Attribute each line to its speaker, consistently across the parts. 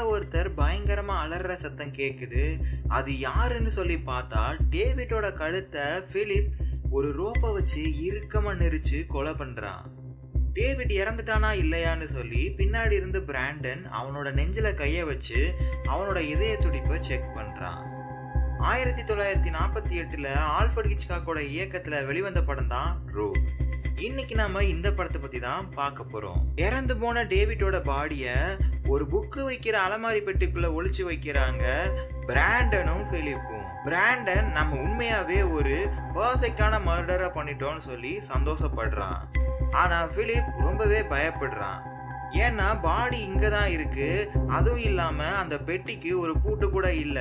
Speaker 1: ஒருத்தர் பயங்கரமா அலற சத்தம் கேக்குது அது யாருன்னு சொல்லி பார்த்தா டேவிட்டோட கழுத்தை பிலிப் ஒரு ரோப்பை வச்சு இறுக்கமா நெரிச்சு கொலை பண்றான் டேவிட் இறந்துட்டானா இல்லையான்னு சொல்லி பின்னாடி இருந்து பிராண்டன் அவனோட நெஞ்சில கைய வச்சு அவனோட இதய துடிப்பை செக் பண்றான் ஆயிரத்தி தொள்ளாயிரத்தி நாற்பத்தி எட்டுல ஆல்ஃபர்ட் ஹிச்காக்கோட இயக்கத்துல வெளிவந்த படம் தான் ரோ இன்னைக்கு நாம இந்த படத்தை பத்தி தான் பார்க்க போறோம் இறந்து போன டேவிட்டோட பாடிய ஒரு புக்கு வைக்கிற அலமாரி பெட்டிக்குள்ள ஒளிச்சு வைக்கிறாங்க பிராண்டனும் பிலிப்பும் பிராண்டன் நம்ம உண்மையாவே ஒரு பர்ஃபெக்டான மர்டரை பண்ணிட்டோம்னு சொல்லி சந்தோஷப்படுறான் ஆனா பிலிப் ரொம்பவே பயப்படுறான் ஏன்னா பாடி இங்க தான் இருக்கு அதுவும் இல்லாம அந்த பெட்டிக்கு ஒரு பூட்டு கூட இல்ல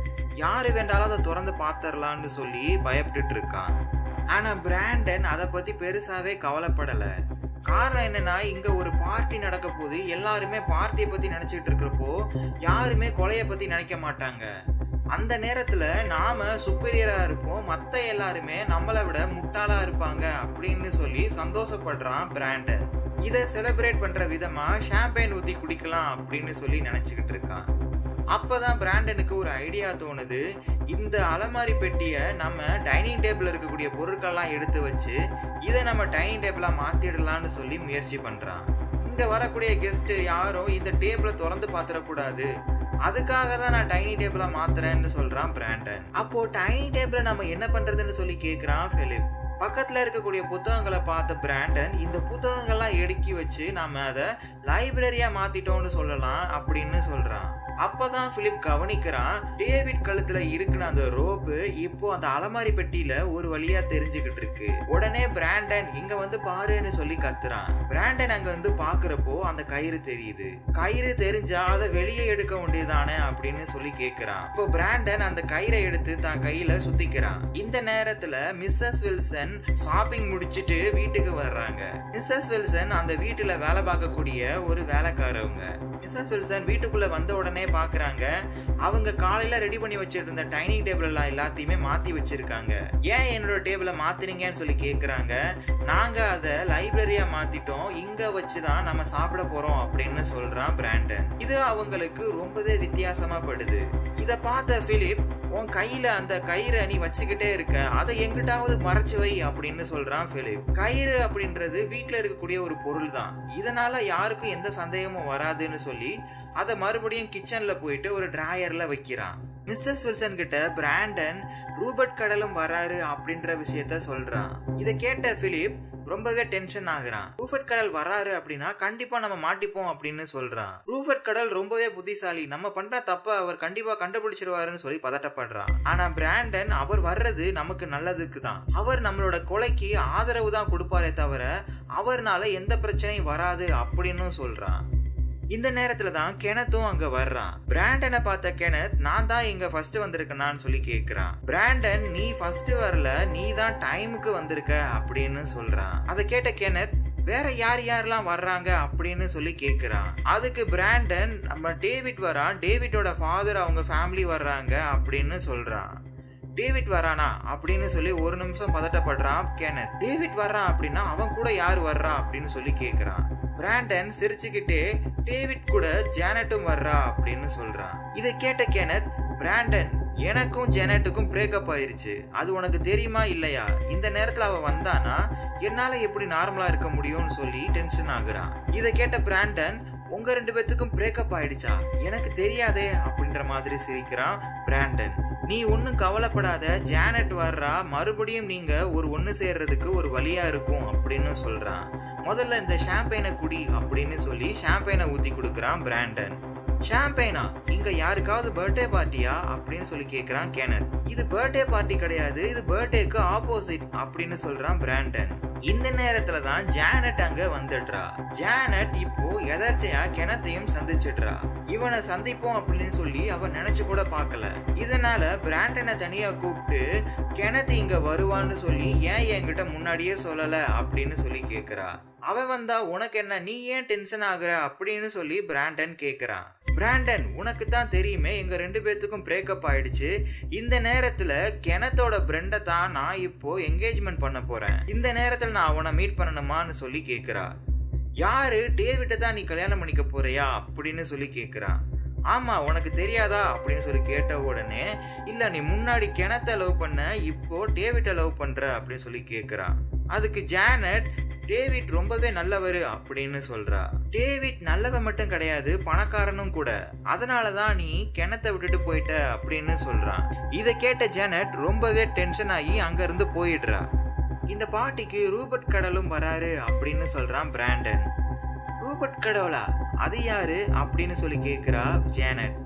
Speaker 1: யாரு வேண்டாலும் அதை திறந்து பாத்திரலான்னு சொல்லி பயப்பட்டுட்டு இருக்கான் ஆனா பிராண்டன் அதை பத்தி பெருசாவே கவலைப்படல காரணம் என்னன்னா இங்க ஒரு பார்ட்டி நடக்க போது எல்லாருமே பார்ட்டியை பத்தி நினைச்சிட்டு இருக்கிறப்போ யாருமே கொலைய பத்தி நினைக்க மாட்டாங்க அந்த நேரத்துல நாம சுப்பீரியரா இருப்போம் மத்த எல்லாருமே நம்மளை விட முட்டாளா இருப்பாங்க அப்படின்னு சொல்லி சந்தோஷப்படுறான் பிராண்டன் இதை செலிப்ரேட் பண்ற விதமா ஷாம்பைன் ஊத்தி குடிக்கலாம் அப்படின்னு சொல்லி நினைச்சுக்கிட்டு இருக்கான் அப்பதான் பிராண்டனுக்கு ஒரு ஐடியா தோணுது இந்த அலமாரி பெட்டியை நம்ம டைனிங் டேபிள் இருக்கக்கூடிய பொருட்கள்லாம் எடுத்து வச்சு இதை நம்ம டைனிங் டேபிளா மாத்திடலாம்னு சொல்லி முயற்சி பண்றான் இங்க வரக்கூடிய கெஸ்ட் யாரும் இந்த டேபிளை திறந்து பாத்திரக்கூடாது அதுக்காக தான் நான் டைனிங் டேபிளா மாத்துறேன்னு சொல்றான் பிராண்டன் அப்போ டைனிங் டேபிள நம்ம என்ன பண்றதுன்னு சொல்லி கேக்குறான் பிலிப் பக்கத்துல இருக்கக்கூடிய புத்தகங்களை பார்த்த பிராண்டன் இந்த புத்தகங்கள்லாம் எடுக்கி வச்சு நாம அதை லைப்ரரியா மாத்திட்டோம்னு சொல்லலாம் அப்படின்னு சொல்றான் அப்பதான் பிலிப் கவனிக்கிறான் டேவிட் கழுத்துல இருக்குன அந்த ரோப்பு இப்போ அந்த அலமாரி பெட்டியில ஒரு வழியா தெரிஞ்சுக்கிட்டு இருக்கு உடனே பிராண்டன் இங்க வந்து பாருன்னு சொல்லி கத்துறான் பிராண்டன் அங்க வந்து பாக்குறப்போ அந்த கயிறு தெரியுது கயிறு தெரிஞ்சா அதை வெளியே எடுக்க வேண்டியதானே அப்படின்னு சொல்லி கேக்குறான் இப்போ பிராண்டன் அந்த கயிறை எடுத்து தான் கையில சுத்திக்கிறான் இந்த நேரத்துல மிஸ்ஸஸ் வில்சன் ஷாப்பிங் முடிச்சிட்டு வீட்டுக்கு வர்றாங்க மிஸ்ஸஸ் வில்சன் அந்த வீட்டுல வேலை பார்க்கக்கூடிய ஒரு வேலைக்காரவங்க மிஸ்ஸஸ் வில்சன் வீட்டுக்குள்ள வந்த உடனே பாக்குறாங்க அவங்க காலையில ரெடி பண்ணி வச்சிட்டு இருந்த டைனிங் டேபிள் எல்லாம் எல்லாத்தையுமே மாத்தி வச்சிருக்காங்க ஏன் என்னோட டேபிள மாத்துறீங்கன்னு சொல்லி கேக்குறாங்க நாங்க அதை லைப்ரரியா மாத்திட்டோம் இங்க வச்சுதான் நம்ம சாப்பிட போறோம் அப்படின்னு சொல்றான் பிராண்டன் இது அவங்களுக்கு ரொம்பவே வித்தியாசமா படுது இத பார்த்த பிலிப் உன் கையில அந்த கயிறை நீ வச்சுக்கிட்டே இருக்க அதை எங்கிட்டாவது மறைச்சு வை அப்படின்னு சொல்றான் பிலிப் கயிறு அப்படின்றது வீட்டுல இருக்கக்கூடிய ஒரு பொருள் தான் இதனால யாருக்கும் எந்த சந்தேகமும் வராதுன்னு சொல்லி அதை மறுபடியும் கிச்சன்ல போயிட்டு ஒரு டிராயர்ல வைக்கிறான் மிஸ்ஸஸ் வில்சன் கிட்ட பிராண்டன் ரூபர்ட் கடலும் வராரு அப்படின்ற விஷயத்த சொல்றான் இதை கேட்ட பிலிப் ரொம்பவே டென்ஷன் ஆகுறான் ரூஃபர்ட் கடல் வராரு அப்படின்னா கண்டிப்பா நம்ம மாட்டிப்போம் அப்படின்னு சொல்றான் ரூஃபர்ட் கடல் ரொம்பவே புத்திசாலி நம்ம பண்ற தப்ப அவர் கண்டிப்பா கண்டுபிடிச்சிருவாருன்னு சொல்லி பதட்டப்படுறான் ஆனா பிராண்டன் அவர் வர்றது நமக்கு நல்லதுக்கு தான் அவர் நம்மளோட கொலைக்கு ஆதரவு தான் கொடுப்பாரே தவிர அவர்னால எந்த பிரச்சனையும் வராது அப்படின்னு சொல்றான் இந்த நேரத்துல தான் கெனத்தும் அங்க வர்றான் பிராண்டனை பார்த்த கெனத் நான் தான் இங்க ஃபர்ஸ்ட் வந்திருக்கேனான்னு சொல்லி கேக்குறான் பிராண்டன் நீ ஃபர்ஸ்ட் வரல நீ தான் டைமுக்கு வந்திருக்க அப்படின்னு சொல்றான் அதை கேட்ட கெனத் வேற யார் யாரெல்லாம் வர்றாங்க அப்படின்னு சொல்லி கேக்குறான் அதுக்கு பிராண்டன் நம்ம டேவிட் வரான் டேவிட்டோட ஃபாதர் அவங்க ஃபேமிலி வர்றாங்க அப்படின்னு சொல்றான் டேவிட் வரானா அப்படின்னு சொல்லி ஒரு நிமிஷம் பதட்டப்படுறான் கெனத் டேவிட் வர்றான் அப்படின்னா அவன் கூட யார் வர்றா அப்படின்னு சொல்லி கேக்குறான் பிராண்டன் சிரிச்சுக்கிட்டே டேவிட் கூட ஜானட்டும் வர்றா அப்படின்னு சொல்றான் இதை கேட்ட கெனத் பிராண்டன் எனக்கும் ஜெனட்டுக்கும் பிரேக்கப் ஆயிருச்சு அது உனக்கு தெரியுமா இல்லையா இந்த நேரத்துல அவ வந்தானா என்னால எப்படி நார்மலா இருக்க முடியும்னு சொல்லி டென்ஷன் ஆகுறான் இதை கேட்ட பிராண்டன் உங்க ரெண்டு பேத்துக்கும் பிரேக்கப் ஆயிடுச்சா எனக்கு தெரியாதே அப்படின்ற மாதிரி சிரிக்கிறான் பிராண்டன் நீ ஒன்றும் கவலைப்படாத ஜானட் வர்றா மறுபடியும் நீங்க ஒரு ஒன்று சேர்றதுக்கு ஒரு வழியா இருக்கும் அப்படின்னு சொல்றான் முதல்ல இந்த ஷாம்பெயினை குடி அப்படின்னு சொல்லி ஷாம்பெயினை ஊத்தி கொடுக்குறான் பிராண்டன் ஷாம்பெயினா இங்க யாருக்காவது பர்த்டே பார்ட்டியா அப்படின்னு சொல்லி கேக்குறான் கேனர் இது பர்த்டே பார்ட்டி கிடையாது இது பர்த்டேக்கு ஆப்போசிட் அப்படின்னு சொல்றான் பிராண்டன் இந்த நேரத்துல தான் ஜானட் அங்க வந்துடுறா ஜானட் இப்போ எதர்ச்சையா கிணத்தையும் சந்திச்சிடுறா இவனை சந்திப்போம் அப்படின்னு சொல்லி அவன் நினைச்சு கூட பார்க்கல இதனால பிராண்டனை தனியா கூப்பிட்டு கிணத்து இங்க வருவான்னு சொல்லி ஏன் என்கிட்ட முன்னாடியே சொல்லல அப்படின்னு சொல்லி கேக்குறா அவன் வந்தா உனக்கு என்ன நீ ஏன் டென்ஷன் ஆகுற அப்படின்னு சொல்லி பிராண்டன் கேக்குறான் பிராண்டன் உனக்கு தான் தெரியுமே எங்க ரெண்டு பேர்த்துக்கும் பிரேக்கப் ஆயிடுச்சு இந்த நேரத்துல கிணத்தோட பிரெண்டை தான் நான் இப்போ என்கேஜ்மெண்ட் பண்ண போறேன் இந்த நேரத்துல நான் அவனை மீட் பண்ணணுமான்னு சொல்லி கேக்குறா யாரு டேவிட்டை தான் நீ கல்யாணம் பண்ணிக்க போறியா அப்படின்னு சொல்லி கேக்குறான் ஆமா உனக்கு தெரியாதா அப்படின்னு சொல்லி கேட்ட உடனே இல்ல நீ முன்னாடி கிணத்த லவ் பண்ண இப்போ டேவிட்ட லவ் பண்ற அப்படின்னு சொல்லி கேக்குறான் அதுக்கு ஜானட் டேவிட் ரொம்பவே நல்லவர் அப்படின்னு சொல்றா டேவிட் நல்லவன் மட்டும் கிடையாது பணக்காரனும் கூட அதனால தான் நீ கிணத்தை விட்டுட்டு போயிட்ட அப்படின்னு சொல்றான் இதை கேட்ட ஜானட் ரொம்பவே டென்ஷன் ஆகி அங்க இருந்து போயிடுறா இந்த பாட்டிக்கு ரூபர்ட் கடலும் வராரு அப்படின்னு சொல்றான் பிராண்டன் ரூபர்ட் கடவுளா அது யாரு அப்படின்னு சொல்லி கேக்குறா ஜானட்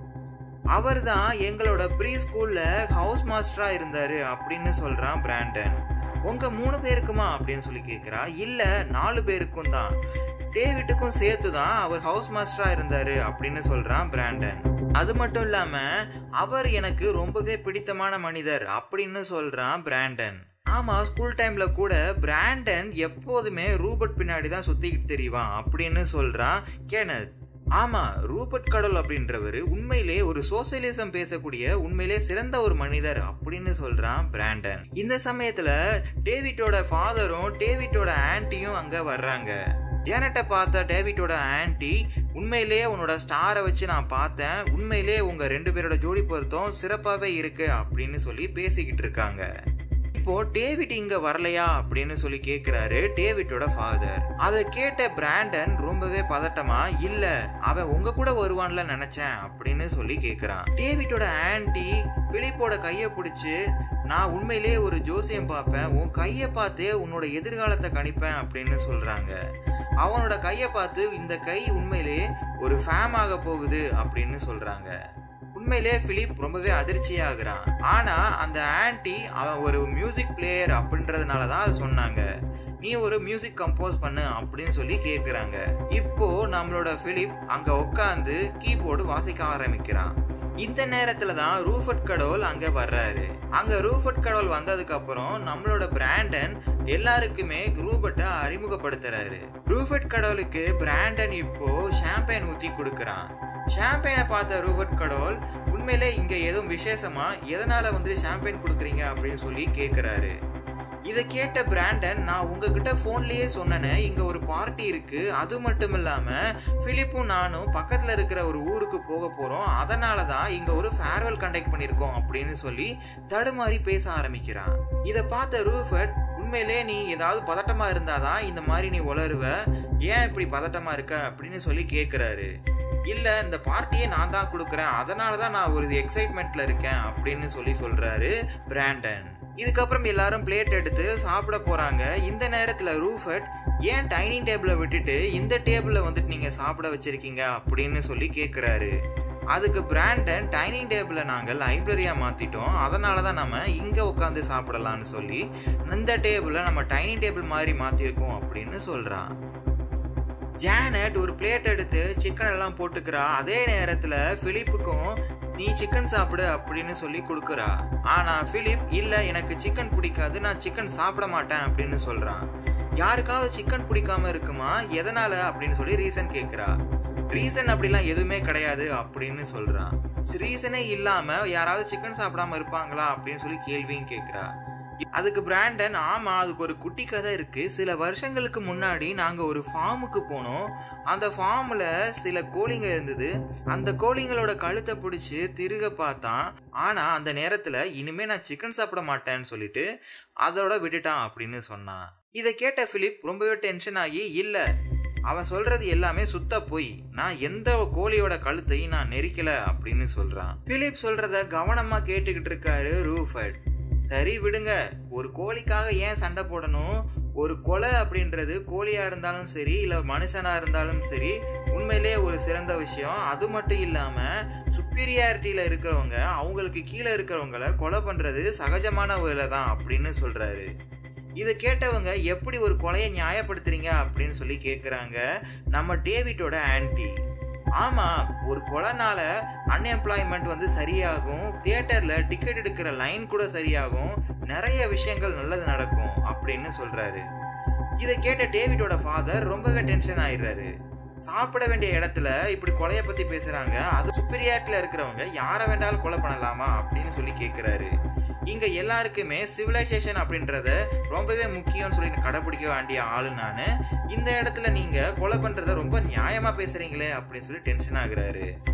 Speaker 1: அவர் தான் எங்களோட ப்ரீ ஸ்கூல்ல ஹவுஸ் மாஸ்டரா இருந்தாரு அப்படின்னு சொல்றான் பிராண்டன் உங்க மூணு பேருக்குமா அப்படின்னு சொல்லி கேக்குறா இல்ல நாலு பேருக்கும் தான் டேவிட்டுக்கும் சேர்த்து தான் அவர் ஹவுஸ் மாஸ்டரா இருந்தாரு அப்படின்னு சொல்றான் பிராண்டன் அது மட்டும் இல்லாம அவர் எனக்கு ரொம்பவே பிடித்தமான மனிதர் அப்படின்னு சொல்றான் பிராண்டன் ஆமா ஸ்கூல் டைம்ல கூட பிராண்டன் எப்போதுமே ரூபர்ட் பின்னாடி தான் சுத்திக்கிட்டு தெரியவான் அப்படின்னு சொல்றான் கேனத் ஆமா ரூபர்ட் கடல் அப்படின்றவர் உண்மையிலே ஒரு சோசியலிசம் பேசக்கூடிய உண்மையிலே சிறந்த ஒரு மனிதர் அப்படின்னு சொல்றான் பிராண்டன் இந்த சமயத்துல டேவிட்டோட ஃபாதரும் டேவிட்டோட ஆன்ட்டியும் அங்க வர்றாங்க ஜேனட்டை பார்த்த டேவிட்டோட ஆன்ட்டி உண்மையிலேயே உன்னோட ஸ்டாரை வச்சு நான் பார்த்தேன் உண்மையிலேயே உங்க ரெண்டு பேரோட ஜோடி பொருத்தம் சிறப்பாகவே இருக்கு அப்படின்னு சொல்லி பேசிக்கிட்டு இருக்காங்க இப்போ டேவிட் இங்க வரலையா அப்படின்னு சொல்லி கேக்குறாரு டேவிட்டோட ஃபாதர் அதை கேட்ட பிராண்டன் ரொம்பவே பதட்டமா இல்ல அவன் உங்க கூட வருவான்ல நினைச்சேன் அப்படின்னு சொல்லி கேக்குறான் டேவிட்டோட ஆன்ட்டி பிலிப்போட கையை பிடிச்சு நான் உண்மையிலேயே ஒரு ஜோசியம் பார்ப்பேன் உன் கையை பார்த்தே உன்னோட எதிர்காலத்தை கணிப்பேன் அப்படின்னு சொல்றாங்க அவனோட கையை பார்த்து இந்த கை உண்மையிலே ஒரு ஃபேம் ஆக போகுது அப்படின்னு சொல்றாங்க உண்மையிலே பிலிப் ரொம்பவே அதிர்ச்சியாகிறான் ஆனா அந்த ஆன்ட்டி அவன் ஒரு மியூசிக் பிளேயர் அப்படின்றதுனால தான் அதை சொன்னாங்க நீ ஒரு மியூசிக் கம்போஸ் பண்ணு அப்படின்னு சொல்லி கேட்குறாங்க இப்போ நம்மளோட பிலிப் அங்க உட்காந்து கீபோர்டு வாசிக்க ஆரம்பிக்கிறான் இந்த நேரத்துல தான் ரூஃபர்ட் கடவுள் அங்க வர்றாரு அங்க ரூஃபர்ட் கடவுள் வந்ததுக்கு அப்புறம் நம்மளோட பிராண்டன் எல்லாருக்குமே ரூபர்ட்டை அறிமுகப்படுத்துறாரு ரூஃபர்ட் கடவுளுக்கு பிராண்டன் இப்போ ஷாம்பைன் ஊத்தி கொடுக்கறான் ஷாம்பைனை பார்த்த ரூபர்ட் கடவுள் உண்மையிலே இங்க எதுவும் விசேஷமா எதனால வந்து ஷாம்பைன் கொடுக்குறீங்க அப்படின்னு சொல்லி கேட்குறாரு இதை கேட்ட பிராண்டன் நான் உங்ககிட்ட ஃபோன்லயே சொன்னேனே இங்க ஒரு பார்ட்டி இருக்கு அது மட்டும் இல்லாம பிலிப்பும் நானும் பக்கத்துல இருக்கிற ஒரு ஊருக்கு போக போறோம் அதனால தான் இங்க ஒரு ஃபேர்வெல் கண்டக்ட் பண்ணியிருக்கோம் அப்படின்னு சொல்லி தடுமாறி பேச ஆரம்பிக்கிறான் இதை பார்த்த ரூஃபர்ட் உண்மையிலே நீ ஏதாவது பதட்டமா இருந்தாதான் இந்த மாதிரி நீ உளருவ ஏன் இப்படி பதட்டமா இருக்க அப்படின்னு சொல்லி கேட்குறாரு இல்ல இந்த பார்ட்டியை நான் தான் கொடுக்குறேன் அதனால தான் நான் ஒரு எக்ஸைட்மெண்ட்ல இருக்கேன் அப்படின்னு சொல்லி சொல்றாரு பிராண்டன் இதுக்கப்புறம் எல்லாரும் பிளேட் எடுத்து சாப்பிட போறாங்க இந்த நேரத்துல ரூஃபர்ட் ஏன் டைனிங் டேபிளை விட்டுட்டு இந்த டேபிள வந்துட்டு நீங்க சாப்பிட வச்சிருக்கீங்க அப்படின்னு சொல்லி கேட்குறாரு அதுக்கு பிராண்டன் டைனிங் டேபிளை நாங்கள் லைப்ரரியாக மாற்றிட்டோம் அதனால தான் நம்ம இங்கே உட்காந்து சாப்பிடலாம்னு சொல்லி இந்த டேபிளை நம்ம டைனிங் டேபிள் மாதிரி மாற்றிருக்கோம் அப்படின்னு சொல்கிறான் ஜானட் ஒரு பிளேட் எடுத்து சிக்கன் எல்லாம் போட்டுக்கிறா அதே நேரத்தில் ஃபிலிப்புக்கும் நீ சிக்கன் சாப்பிடு அப்படின்னு சொல்லி கொடுக்குறா ஆனா பிலிப் இல்ல எனக்கு சிக்கன் பிடிக்காது நான் சிக்கன் சாப்பிட மாட்டேன் அப்படின்னு சொல்றான் யாருக்காவது சிக்கன் பிடிக்காம இருக்குமா எதனால அப்படின்னு சொல்லி ரீசன் கேட்குறா ரீசன் அப்படிலாம் எதுவுமே கிடையாது அப்படின்னு சொல்றான் ரீசனே இல்லாம யாராவது சிக்கன் சாப்பிடாம இருப்பாங்களா அப்படின்னு சொல்லி கேள்வியும் கேட்குறா அதுக்கு பிராண்டன் ஆமா அதுக்கு ஒரு குட்டி கதை இருக்கு சில வருஷங்களுக்கு முன்னாடி நாங்க ஒரு ஃபார்முக்கு போனோம் அந்த ஃபார்ம்ல சில கோழிங்க இருந்தது அந்த கோழிங்களோட கழுத்தை பிடிச்சி திருக பார்த்தான் ஆனா அந்த நேரத்துல இனிமே நான் சிக்கன் சாப்பிட மாட்டேன்னு சொல்லிட்டு அதோட விட்டுட்டான் அப்படின்னு சொன்னான் இதை கேட்ட பிலிப் ரொம்பவே டென்ஷன் ஆகி இல்ல அவன் சொல்றது எல்லாமே சுத்த போய் நான் எந்த கோழியோட கழுத்தையும் நான் நெரிக்கல அப்படின்னு சொல்றான் பிலிப் சொல்றத கவனமா கேட்டுக்கிட்டு இருக்காரு ரூஃபர்ட் சரி விடுங்க ஒரு கோழிக்காக ஏன் சண்டை போடணும் ஒரு கொலை அப்படின்றது கோழியா இருந்தாலும் சரி இல்ல மனுஷனா இருந்தாலும் சரி உண்மையிலே ஒரு சிறந்த விஷயம் அது மட்டும் இல்லாம சுப்பீரியாரிட்டியில இருக்கிறவங்க அவங்களுக்கு கீழே இருக்கிறவங்கள கொலை பண்றது சகஜமான வேலை தான் அப்படின்னு சொல்றாரு இதை கேட்டவங்க எப்படி ஒரு கொலையை நியாயப்படுத்துறீங்க அப்படின்னு சொல்லி கேட்குறாங்க நம்ம டேவிட்டோட ஆன்டி ஆமா ஒரு கொலைனால அன்எம்ப்ளாய்மெண்ட் வந்து சரியாகும் தியேட்டர்ல டிக்கெட் எடுக்கிற லைன் கூட சரியாகும் நிறைய விஷயங்கள் நல்லது நடக்கும் அப்படின்னு சொல்றாரு இதை கேட்ட டேவிட்டோட ஃபாதர் ரொம்பவே டென்ஷன் ஆயிடுறாரு சாப்பிட வேண்டிய இடத்துல இப்படி கொலைய பத்தி பேசுறாங்க அது சுப்பீரியாரிட்டில இருக்கிறவங்க யாரை வேண்டாலும் கொலை பண்ணலாமா அப்படின்னு சொல்லி கேட்கிறாரு இங்க எல்லாருக்குமே சிவிலைசேஷன் அப்படின்றத ரொம்பவே முக்கியம்னு சொல்லி கடைபிடிக்க வேண்டிய ஆளு நான் இந்த இடத்துல நீங்க கொலை பண்றத ரொம்ப நியாயமா பேசுறீங்களே அப்படின்னு சொல்லி டென்ஷன் ஆகுறாரு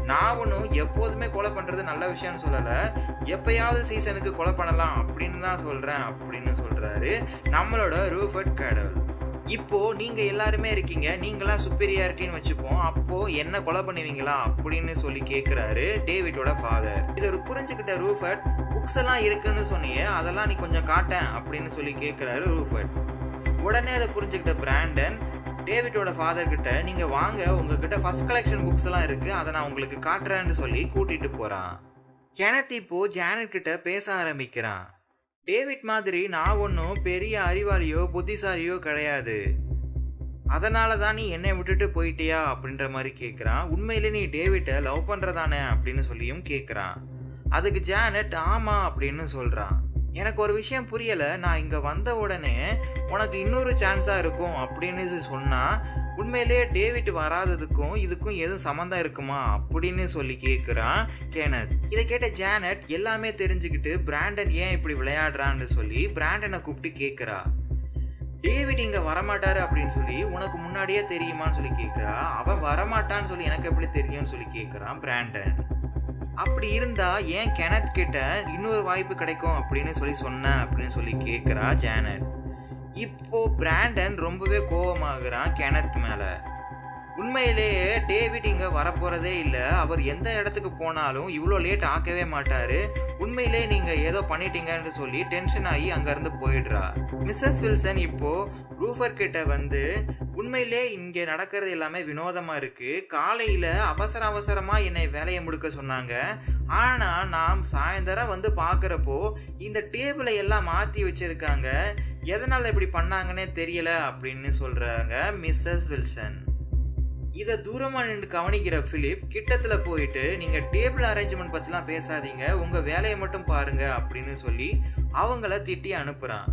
Speaker 1: நான் ஒன்றும் எப்போதுமே கொலை பண்ணுறது நல்ல விஷயம்னு சொல்லலை எப்பயாவது சீசனுக்கு கொலை பண்ணலாம் அப்படின்னு தான் சொல்கிறேன் அப்படின்னு சொல்கிறாரு நம்மளோட ரூஃபர்ட் கடவுள் இப்போ நீங்க எல்லாருமே இருக்கீங்க நீங்களாம் சுப்பீரியாரிட்டின்னு வச்சுப்போம் அப்போ என்ன கொலை பண்ணுவீங்களா அப்படின்னு சொல்லி கேட்குறாரு டேவிட்டோட ஃபாதர் இது ஒரு புரிஞ்சுக்கிட்ட ரூஃபர்ட் புக்ஸ் எல்லாம் இருக்குன்னு சொன்னியே அதெல்லாம் நீ கொஞ்சம் காட்டேன் அப்படின்னு சொல்லி கேட்குறாரு ரூஃபர்ட் உடனே அதை புரிஞ்சுக்கிட்ட பிராண்டன் டேவிட்டோட ஃபாதர் கிட்ட நீங்க வாங்க உங்ககிட்ட ஃபர்ஸ்ட் கலெக்ஷன் புக்ஸ் எல்லாம் இருக்கு அதை நான் உங்களுக்கு காட்டுறேன்னு சொல்லி கூட்டிட்டு போறான் கெனத் இப்போ ஜானட் கிட்ட பேச ஆரம்பிக்கிறான் டேவிட் மாதிரி நான் ஒன்றும் பெரிய அறிவாளியோ புத்திசாலியோ கிடையாது அதனால தான் நீ என்னை விட்டுட்டு போயிட்டியா அப்படின்ற மாதிரி கேட்குறான் உண்மையிலே நீ டேவிட்டை லவ் பண்ணுறதானே அப்படின்னு சொல்லியும் கேட்குறான் அதுக்கு ஜானட் ஆமாம் அப்படின்னு சொல்கிறான் எனக்கு ஒரு விஷயம் புரியலை நான் இங்கே வந்த உடனே உனக்கு இன்னொரு சான்ஸாக இருக்கும் அப்படின்னு சொன்னால் உண்மையிலே டேவிட் வராததுக்கும் இதுக்கும் எதுவும் சம்மந்தம் இருக்குமா அப்படின்னு சொல்லி கேட்குறான் கேனத் இதை கேட்ட ஜானட் எல்லாமே தெரிஞ்சுக்கிட்டு பிராண்டன் ஏன் இப்படி விளையாடுறான்னு சொல்லி பிராண்டனை கூப்பிட்டு கேட்குறா டேவிட் இங்க வரமாட்டாரு அப்படின்னு சொல்லி உனக்கு முன்னாடியே தெரியுமான்னு சொல்லி கேட்குறா அவன் வரமாட்டான்னு சொல்லி எனக்கு எப்படி தெரியும்னு சொல்லி கேட்குறான் பிராண்டன் அப்படி இருந்தா ஏன் கெனத் கிட்ட இன்னொரு வாய்ப்பு கிடைக்கும் அப்படின்னு சொல்லி சொன்ன அப்படின்னு சொல்லி கேட்குறா ஜானட் இப்போ பிராண்டன் ரொம்பவே கோபமாகறான் கெனத் மேல உண்மையிலேயே டேவிட் இங்க வரப்போறதே இல்லை அவர் எந்த இடத்துக்கு போனாலும் இவ்வளோ லேட் ஆக்கவே மாட்டாரு உண்மையிலே நீங்க ஏதோ பண்ணிட்டீங்கன்னு சொல்லி டென்ஷன் ஆகி அங்கிருந்து போயிடுறா மிஸ்ஸஸ் வில்சன் இப்போ ரூஃபர் கிட்ட வந்து உண்மையிலே இங்க நடக்கிறது எல்லாமே வினோதமா இருக்கு காலையில அவசர அவசரமா என்னை வேலையை முடிக்க சொன்னாங்க ஆனா நாம் சாயந்தரம் வந்து பாக்குறப்போ இந்த டேபிளை எல்லாம் மாத்தி வச்சிருக்காங்க எதனால இப்படி பண்ணாங்கன்னே தெரியல அப்படின்னு சொல்றாங்க மிஸ்ஸஸ் வில்சன் இதை தூரமா நின்று கவனிக்கிற பிலிப் கிட்டத்துல போயிட்டு நீங்க டேபிள் அரேஞ்ச்மெண்ட் பத்திலாம் பேசாதீங்க உங்க வேலையை மட்டும் பாருங்க அப்படின்னு சொல்லி அவங்கள திட்டி அனுப்புறான்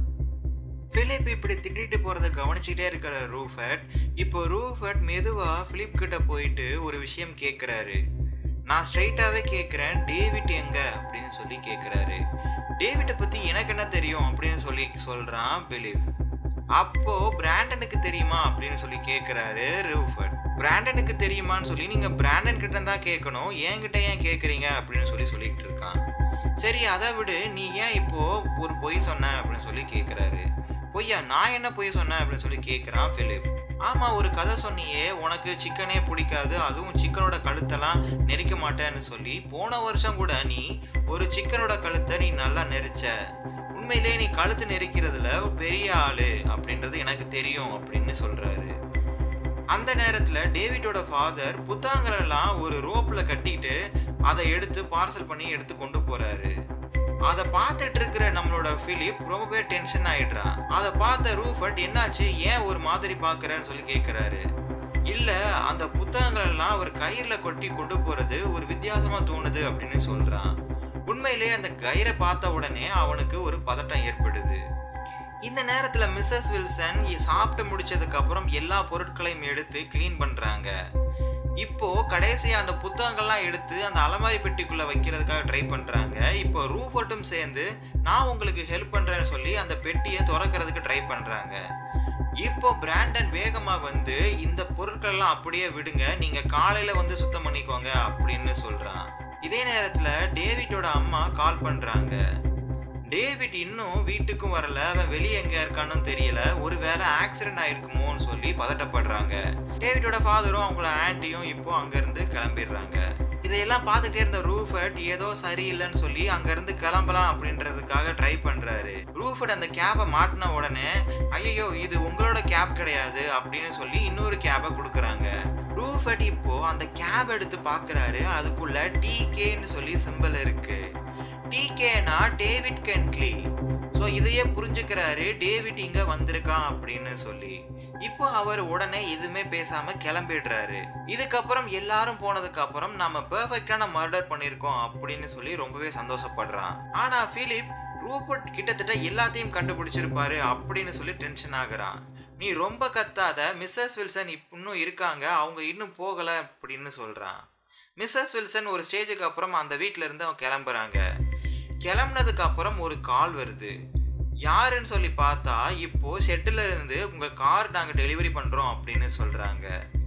Speaker 1: பிலிப் இப்படி திட்டிட்டு போறத கவனிச்சுட்டே இருக்கிற ரூஃபர்ட் இப்போ ரூஃபர்ட் மெதுவா பிலிப் கிட்ட போயிட்டு ஒரு விஷயம் கேட்குறாரு நான் ஸ்ட்ரைட்டாவே கேட்குறேன் டேவிட் எங்க அப்படின்னு சொல்லி கேட்குறாரு டேவிட்டை பத்தி எனக்கு என்ன தெரியும் அப்படின்னு சொல்லி சொல்றான் பிலிப் அப்போ பிராண்டனுக்கு தெரியுமா அப்படின்னு சொல்லி கேட்குறாரு ரூஃபர்ட் பிராண்டனுக்கு தெரியுமான்னு சொல்லி நீங்க பிராண்டன் கிட்ட தான் கேட்கணும் என்கிட்ட ஏன் கேட்குறீங்க அப்படின்னு சொல்லி சொல்லிட்டு இருக்கான் சரி அதை விடு நீ ஏன் இப்போ ஒரு பொய் சொன்ன அப்படின்னு சொல்லி கேட்குறாரு பொய்யா நான் என்ன பொய் சொன்னேன் அப்படின்னு சொல்லி கேட்குறான் பிலிப் ஆமா ஒரு கதை சொன்னியே உனக்கு சிக்கனே பிடிக்காது அதுவும் சிக்கனோட கழுத்தெல்லாம் நெரிக்க மாட்டேன்னு சொல்லி போன வருஷம் கூட நீ ஒரு சிக்கனோட கழுத்தை நீ நல்லா நெரிச்ச உண்மையிலே நீ கழுத்து நெரிக்கிறதுல ஒரு பெரிய ஆளு அப்படின்றது எனக்கு தெரியும் அப்படின்னு சொல்றாரு அந்த நேரத்துல டேவிட்டோட ஃபாதர் புத்தகங்கள் எல்லாம் ஒரு ரோப்ல கட்டிட்டு அதை எடுத்து பார்சல் பண்ணி எடுத்து கொண்டு போறாரு அதை பார்த்துட்டு இருக்கிற நம்மளோட பிலிப் ரொம்பவே டென்ஷன் ஆயிடுறான் அதை பார்த்த ரூஃபர்ட் என்னாச்சு ஏன் ஒரு மாதிரி பாக்குறேன்னு சொல்லி கேக்குறாரு இல்ல அந்த புத்தகங்கள் எல்லாம் அவர் கயிறுல கொட்டி கொண்டு போறது ஒரு வித்தியாசமா தோணுது அப்படின்னு சொல்றான் உண்மையிலேயே அந்த கயிறை பார்த்த உடனே அவனுக்கு ஒரு பதட்டம் ஏற்படுது இந்த நேரத்துல மிஸ்ஸஸ் வில்சன் சாப்பிட்டு முடிச்சதுக்கு அப்புறம் எல்லா பொருட்களையும் எடுத்து க்ளீன் பண்றாங்க இப்போ கடைசியா அந்த புத்தகங்கள்லாம் எடுத்து அந்த அலமாரி பெட்டிக்குள்ள வைக்கிறதுக்காக ட்ரை பண்றாங்க இப்போ ரூஃபர்ட்டும் சேர்ந்து நான் உங்களுக்கு ஹெல்ப் பண்றேன்னு சொல்லி அந்த பெட்டியை திறக்கிறதுக்கு ட்ரை பண்றாங்க இப்போ பிராண்டன் வேகமா வந்து இந்த பொருட்கள்லாம் அப்படியே விடுங்க நீங்க காலையில வந்து சுத்தம் பண்ணிக்கோங்க அப்படின்னு சொல்றான் இதே நேரத்துல டேவிட்டோட அம்மா கால் பண்றாங்க டேவிட் இன்னும் வீட்டுக்கும் வரல அவன் வெளியே எங்க இருக்கான்னு தெரியல ஒருவேளை ஆக்சிடென்ட் ஆயிருக்குமோன்னு சொல்லி பதட்டப்படுறாங்க டேவிட்டோட ஃபாதரும் அவங்கள ஆன்ட்டியும் இப்போ அங்கிருந்து கிளம்பிடுறாங்க இதையெல்லாம் பார்த்துட்டே இருந்த ரூஃபர்ட் ஏதோ சரியில்லைன்னு சொல்லி அங்கிருந்து கிளம்பலாம் அப்படின்றதுக்காக ட்ரை பண்றாரு ரூஃபர்ட் அந்த கேபை மாட்டின உடனே ஐயோ இது உங்களோட கேப் கிடையாது அப்படின்னு சொல்லி இன்னொரு கேபை கொடுக்குறாங்க ரூஃபர்ட் இப்போ அந்த கேப் எடுத்து பார்க்கறாரு அதுக்குள்ள டி கேன்னு சொல்லி சிம்பிள் இருக்கு டிகேனா டேவிட் கென்ட்லி ஸோ இதையே புரிஞ்சுக்கிறாரு டேவிட் இங்க வந்திருக்கான் அப்படின்னு சொல்லி இப்போ அவர் உடனே எதுவுமே பேசாம கிளம்பிடுறாரு இதுக்கப்புறம் எல்லாரும் போனதுக்கு அப்புறம் நம்ம பெர்ஃபெக்டான மர்டர் பண்ணியிருக்கோம் அப்படின்னு சொல்லி ரொம்பவே சந்தோஷப்படுறான் ஆனா பிலிப் ரூபர்ட் கிட்டத்தட்ட எல்லாத்தையும் கண்டுபிடிச்சிருப்பாரு அப்படின்னு சொல்லி டென்ஷன் ஆகுறான் நீ ரொம்ப கத்தாத மிஸ்ஸஸ் வில்சன் இப் இன்னும் இருக்காங்க அவங்க இன்னும் போகல அப்படின்னு சொல்றான் மிஸ்ஸஸ் வில்சன் ஒரு ஸ்டேஜுக்கு அப்புறம் அந்த வீட்ல இருந்து அவங்க கிளம்புறாங்க கிளம்புனதுக்கு அப்புறம் ஒரு கால் வருது யாருன்னு சொல்லி பார்த்தா இப்போ ஷெட்டில் இருந்து உங்க கார் நாங்கள் டெலிவரி பண்றோம் அப்படின்னு சொல்றாங்க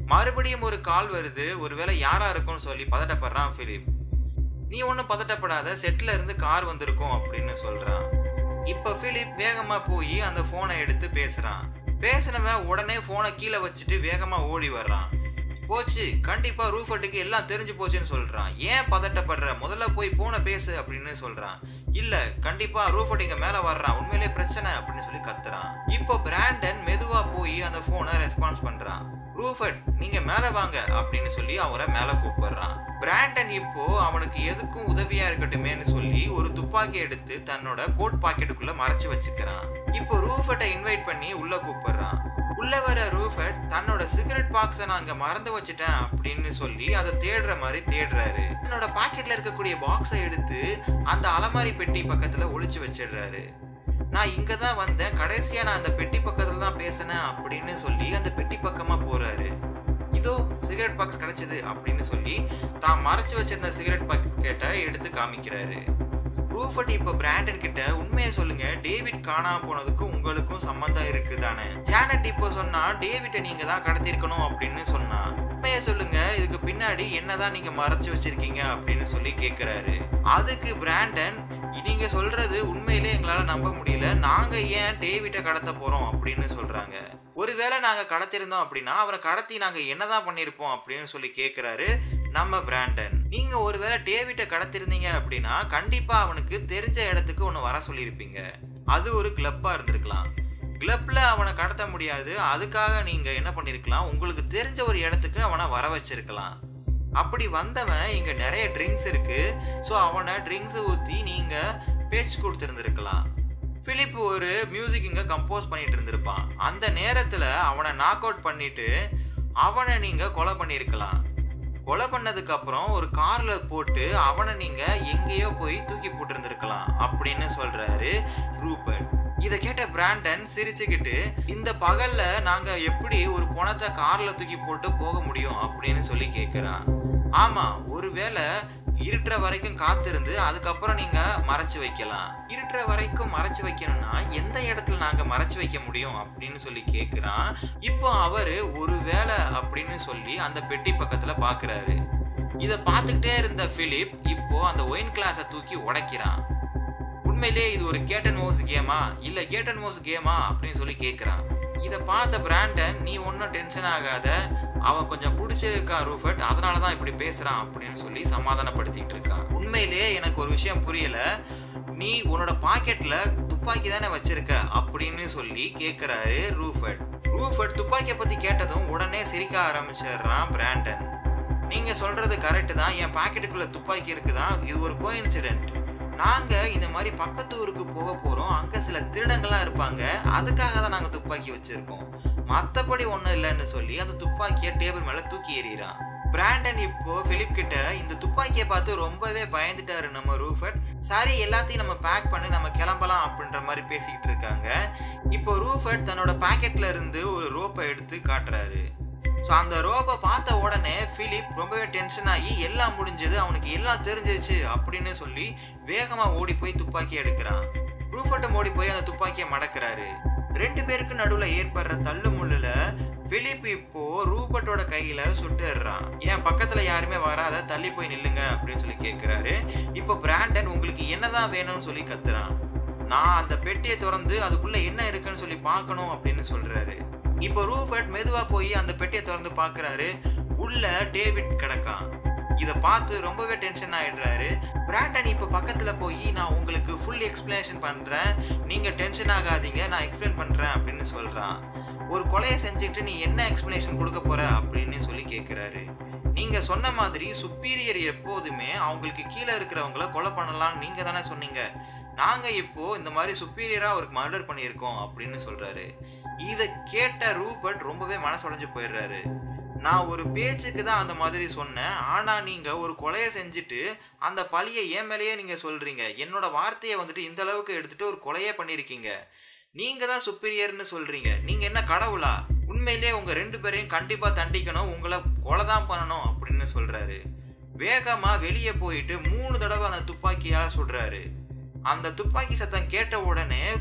Speaker 1: மறுபடியும் ஒரு கால் வருது ஒருவேளை யாரா இருக்கும்னு சொல்லி பதட்டப்படுறான் பிலிப் நீ ஒன்றும் பதட்டப்படாத செட்டில் இருந்து கார் வந்திருக்கும் அப்படின்னு சொல்றான் இப்போ பிலிப் வேகமா போய் அந்த போனை எடுத்து பேசுறான் பேசினவன் உடனே போனை கீழே வச்சுட்டு வேகமா ஓடி வர்றான் போச்சு கண்டிப்பா ரூஃபட்டுக்கு எல்லாம் தெரிஞ்சு போச்சுன்னு சொல்றான் ஏன் பதட்டப்படுற முதல்ல போய் போனை பேசு அப்படின்னு சொல்றான் இல்ல கண்டிப்பா ரூஃபட் இங்க மேல வர்றான் உண்மையிலே பிரச்சனை அப்படின்னு சொல்லி கத்துறான் இப்போ பிராண்டன் மெதுவா போய் அந்த போனை ரெஸ்பான்ஸ் பண்றான் ரூஃபட் நீங்க மேல வாங்க அப்படின்னு சொல்லி அவரை மேல கூப்பிடுறான் பிராண்டன் இப்போ அவனுக்கு எதுக்கும் உதவியா இருக்கட்டுமேன்னு சொல்லி ஒரு துப்பாக்கி எடுத்து தன்னோட கோட் பாக்கெட்டுக்குள்ள மறைச்சு வச்சுக்கிறான் இப்போ ரூஃபட்டை இன்வைட் பண்ணி உள்ள கூப்பிடுறான் உள்ள வர ரூஃபட் தன்னோட சிகரெட் பாக்ஸை நான் அங்க மறந்து வச்சுட்டேன் அப்படின்னு சொல்லி அதை தேடுற மாதிரி தேடுறாரு தன்னோட பாக்கெட்ல இருக்கக்கூடிய பாக்ஸை எடுத்து அந்த அலமாரி பெட்டி பக்கத்துல ஒளிச்சு வச்சிடுறாரு நான் இங்க தான் வந்தேன் கடைசியா நான் அந்த பெட்டி பக்கத்துல தான் பேசினேன் அப்படின்னு சொல்லி அந்த பெட்டி பக்கமா போறாரு இதோ சிகரெட் பாக்ஸ் கிடைச்சது அப்படின்னு சொல்லி தான் மறைச்சு வச்சிருந்த சிகரெட் பாக்கெட்டை எடுத்து காமிக்கிறாரு ரூஃபட் இப்ப பிராண்டன் கிட்ட உண்மையை சொல்லுங்க டேவிட் காணாம போனதுக்கும் உங்களுக்கும் சம்பந்தம் இருக்கு தானே ஜானட் இப்போ சொன்னா டேவிட்டை நீங்க தான் கடத்திருக்கணும் அப்படின்னு சொன்னா உண்மையை சொல்லுங்க இதுக்கு பின்னாடி என்னதான் நீங்க மறைச்சு வச்சிருக்கீங்க அப்படின்னு சொல்லி கேக்குறாரு அதுக்கு பிராண்டன் நீங்க சொல்றது உண்மையிலே எங்களால நம்ப முடியல நாங்க ஏன் டேவிட்டை கடத்த போறோம் அப்படின்னு சொல்றாங்க ஒருவேளை நாங்க கடத்திருந்தோம் அப்படின்னா அவரை கடத்தி நாங்க என்னதான் பண்ணிருப்போம் அப்படின்னு சொல்லி கேக்குறாரு நம்ம பிராண்டன் நீங்க ஒருவேளை டேவிட்டை கடத்திருந்தீங்க அப்படின்னா கண்டிப்பா அவனுக்கு தெரிஞ்ச இடத்துக்கு ஒன்று வர சொல்லியிருப்பீங்க அது ஒரு கிளப்பா இருந்திருக்கலாம் கிளப்ல அவனை கடத்த முடியாது அதுக்காக நீங்க என்ன பண்ணிருக்கலாம் உங்களுக்கு தெரிஞ்ச ஒரு இடத்துக்கு அவனை வர வச்சிருக்கலாம் அப்படி வந்தவன் இங்க நிறைய ட்ரிங்க்ஸ் இருக்கு ஸோ அவனை ட்ரிங்க்ஸ் ஊற்றி நீங்க பேச்சு கொடுத்துருந்துருக்கலாம் பிலிப் ஒரு மியூசிக் இங்க கம்போஸ் பண்ணிட்டு இருந்திருப்பான் அந்த நேரத்துல அவனை நாக் அவுட் பண்ணிட்டு அவனை நீங்க கொலை பண்ணியிருக்கலாம் கொலை பண்ணதுக்கு அப்புறம் ஒரு கார்ல போட்டு அவனை நீங்க எங்கேயோ போய் தூக்கி போட்டிருந்திருக்கலாம் அப்படின்னு சொல்றாரு ரூபர்ட் இதை கேட்ட பிராண்டன் சிரிச்சுக்கிட்டு இந்த பகல்ல நாங்க எப்படி ஒரு பணத்தை கார்ல தூக்கி போட்டு போக முடியும் அப்படின்னு சொல்லி கேக்குறான் ஆமா ஒருவேளை இருட்டுற வரைக்கும் காத்திருந்து அதுக்கப்புறம் நீங்க மறைச்சு வைக்கலாம் இருட்டுற வரைக்கும் மறைச்சு வைக்கணும்னா எந்த இடத்துல நாங்க மறைச்சு வைக்க முடியும் அப்படின்னு சொல்லி கேக்குறான் இப்போ அவரு ஒரு வேலை அப்படின்னு சொல்லி அந்த பெட்டி பக்கத்துல பாக்குறாரு இத பார்த்துக்கிட்டே இருந்த பிலிப் இப்போ அந்த ஒயின் கிளாஸை தூக்கி உடைக்கிறான் உண்மையிலே இது ஒரு கேட்டன் மவுஸ் கேமா இல்ல கேட்டன் மவுஸ் கேமா அப்படின்னு சொல்லி கேக்குறான் இதை பார்த்த பிராண்டன் நீ ஒன்றும் டென்ஷன் ஆகாத அவன் கொஞ்சம் பிடிச்சிருக்கான் ரூஃபர்ட் அதனால தான் இப்படி பேசுறான் அப்படின்னு சொல்லி சமாதானப்படுத்திட்டு இருக்கான் உண்மையிலே எனக்கு ஒரு விஷயம் புரியல நீ உன்னோட பாக்கெட்ல துப்பாக்கி தானே வச்சிருக்க அப்படின்னு சொல்லி கேக்குறாரு ரூஃபர்ட் ரூஃபர்ட் துப்பாக்கியை பத்தி கேட்டதும் உடனே சிரிக்க ஆரம்பிச்சிடுறான் பிராண்டன் நீங்க சொல்றது கரெக்ட் தான் என் பாக்கெட்டுக்குள்ள துப்பாக்கி இருக்குதான் இது ஒரு கோஇன்சிடென்ட் நாங்க இந்த மாதிரி பக்கத்து ஊருக்கு போக போறோம் அங்க சில திருடங்கள்லாம் இருப்பாங்க அதுக்காக தான் நாங்க துப்பாக்கி வச்சிருக்கோம் மத்தபடி ஒண்ணும் இல்லைன்னு சொல்லி அந்த துப்பாக்கியை டேபிள் மேல தூக்கி எறிகிறான் பிராண்டன் இப்போ பிலிப் கிட்ட இந்த துப்பாக்கியை பார்த்து ரொம்பவே பயந்துட்டாரு நம்ம ரூஃபர்ட் சரி எல்லாத்தையும் நம்ம பேக் பண்ணி நம்ம கிளம்பலாம் அப்படின்ற மாதிரி பேசிக்கிட்டு இருக்காங்க இப்போ ரூஃபர்ட் தன்னோட பாக்கெட்ல இருந்து ஒரு ரோப்பை எடுத்து காட்டுறாரு ஸோ அந்த ரோப்பை பார்த்த உடனே பிலிப் ரொம்பவே டென்ஷன் ஆகி எல்லாம் முடிஞ்சது அவனுக்கு எல்லாம் தெரிஞ்சிருச்சு அப்படின்னு சொல்லி வேகமாக ஓடி போய் துப்பாக்கி எடுக்கிறான் ரூஃபர்ட்டும் ஓடி போய் அந்த துப்பாக்கியை மடக்கிறாரு ரெண்டு பேருக்கு நடுவில் ஏற்படுற தள்ளு முள்ளுல பிலிப் இப்போ ரூபர்ட்டோட கையில சுட்டுறான் என் பக்கத்துல யாருமே வராத தள்ளி போய் நில்லுங்க அப்படின்னு சொல்லி கேட்கிறாரு இப்போ பிராண்டன் உங்களுக்கு என்னதான் வேணும்னு சொல்லி கத்துறான் நான் அந்த பெட்டியை திறந்து அதுக்குள்ள என்ன இருக்குன்னு சொல்லி பார்க்கணும் அப்படின்னு சொல்றாரு இப்போ ரூஃபர்ட் மெதுவா போய் அந்த பெட்டியை திறந்து பார்க்கறாரு உள்ள டேவிட் கிடக்கான் இதை பார்த்து ரொம்பவே டென்ஷன் ஆயிடுறாரு பிராண்டன் இப்போ பக்கத்துல போய் நான் உங்களுக்கு ஃபுல் எக்ஸ்பிளனேஷன் பண்றேன் நீங்க டென்ஷன் ஆகாதீங்க நான் எக்ஸ்பிளைன் பண்றேன் அப்படின்னு சொல்றான் ஒரு கொலையை செஞ்சுட்டு நீ என்ன எக்ஸ்பிளனேஷன் கொடுக்க போற அப்படின்னு சொல்லி கேட்குறாரு நீங்க சொன்ன மாதிரி சுப்பீரியர் எப்போதுமே அவங்களுக்கு கீழே இருக்கிறவங்கள கொலை பண்ணலாம்னு நீங்க தானே சொன்னீங்க நாங்க இப்போ இந்த மாதிரி சுப்பீரியரா அவருக்கு மர்டர் பண்ணியிருக்கோம் அப்படின்னு சொல்றாரு இதை கேட்ட ரூபர்ட் ரொம்பவே மனசுடைஞ்சு போயிடுறாரு நான் ஒரு பேச்சுக்கு தான் அந்த மாதிரி சொன்னேன் ஆனா நீங்க ஒரு கொலையை செஞ்சுட்டு அந்த பழியை என் மேலேயே நீங்க சொல்றீங்க என்னோட வார்த்தையை வந்துட்டு இந்த அளவுக்கு எடுத்துட்டு ஒரு கொலையே பண்ணியிருக்கீங்க நீங்க தான் சுப்பீரியர்னு சொல்றீங்க நீங்க என்ன கடவுளா உண்மையிலே உங்க ரெண்டு பேரையும் கண்டிப்பா தண்டிக்கணும் உங்களை கொலை தான் பண்ணணும் அப்படின்னு சொல்றாரு வேகமா வெளியே போயிட்டு மூணு தடவை அந்த துப்பாக்கியால சுடுறாரு அந்த துப்பாக்கி சத்தம் கேட்ட உடனே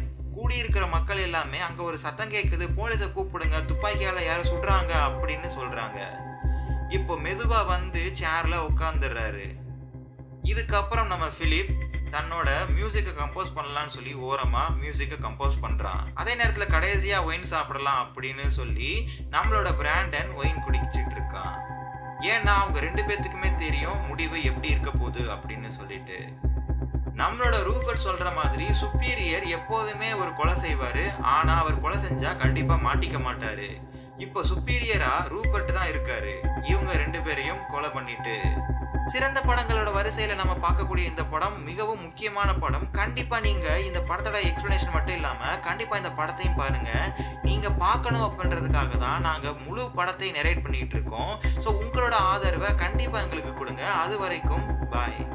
Speaker 1: கூடியிருக்கிற மக்கள் எல்லாமே அங்க ஒரு சத்தம் கேட்குது போலீஸை கூப்பிடுங்க துப்பாக்கியால யாரும் சுடுறாங்க அப்படின்னு சொல்றாங்க இப்போ மெதுவா வந்து சேர்ல உட்காந்துடுறாரு இதுக்கப்புறம் நம்ம பிலிப் தன்னோட மியூசிக்கை கம்போஸ் பண்ணலாம்னு சொல்லி ஓரமா மியூசிக்கை கம்போஸ் பண்றான் அதே நேரத்துல கடைசியா ஒயின் சாப்பிடலாம் அப்படின்னு சொல்லி நம்மளோட பிராண்டன் ஒயின் குடிச்சிட்டு இருக்கான் ஏன்னா அவங்க ரெண்டு பேத்துக்குமே தெரியும் முடிவு எப்படி இருக்க போகுது அப்படின்னு சொல்லிட்டு நம்மளோட ரூபர்ட் சொல்ற மாதிரி சுப்பீரியர் எப்போதுமே ஒரு கொலை செய்வாரு ஆனா அவர் கொலை செஞ்சா கண்டிப்பா மாட்டிக்க மாட்டாரு இப்போ சுப்பீரியரா ரூபர்ட் தான் இருக்காரு இவங்க ரெண்டு பேரையும் கொலை பண்ணிட்டு சிறந்த படங்களோட வரிசையில நம்ம பார்க்கக்கூடிய இந்த படம் மிகவும் முக்கியமான படம் கண்டிப்பா நீங்க இந்த படத்தோட எக்ஸ்பிளனேஷன் மட்டும் இல்லாம கண்டிப்பா இந்த படத்தையும் பாருங்க நீங்க பார்க்கணும் அப்படின்றதுக்காக தான் நாங்க முழு படத்தை நெரேட் பண்ணிட்டு இருக்கோம் ஸோ உங்களோட ஆதரவை கண்டிப்பா எங்களுக்கு கொடுங்க அது வரைக்கும் பாய்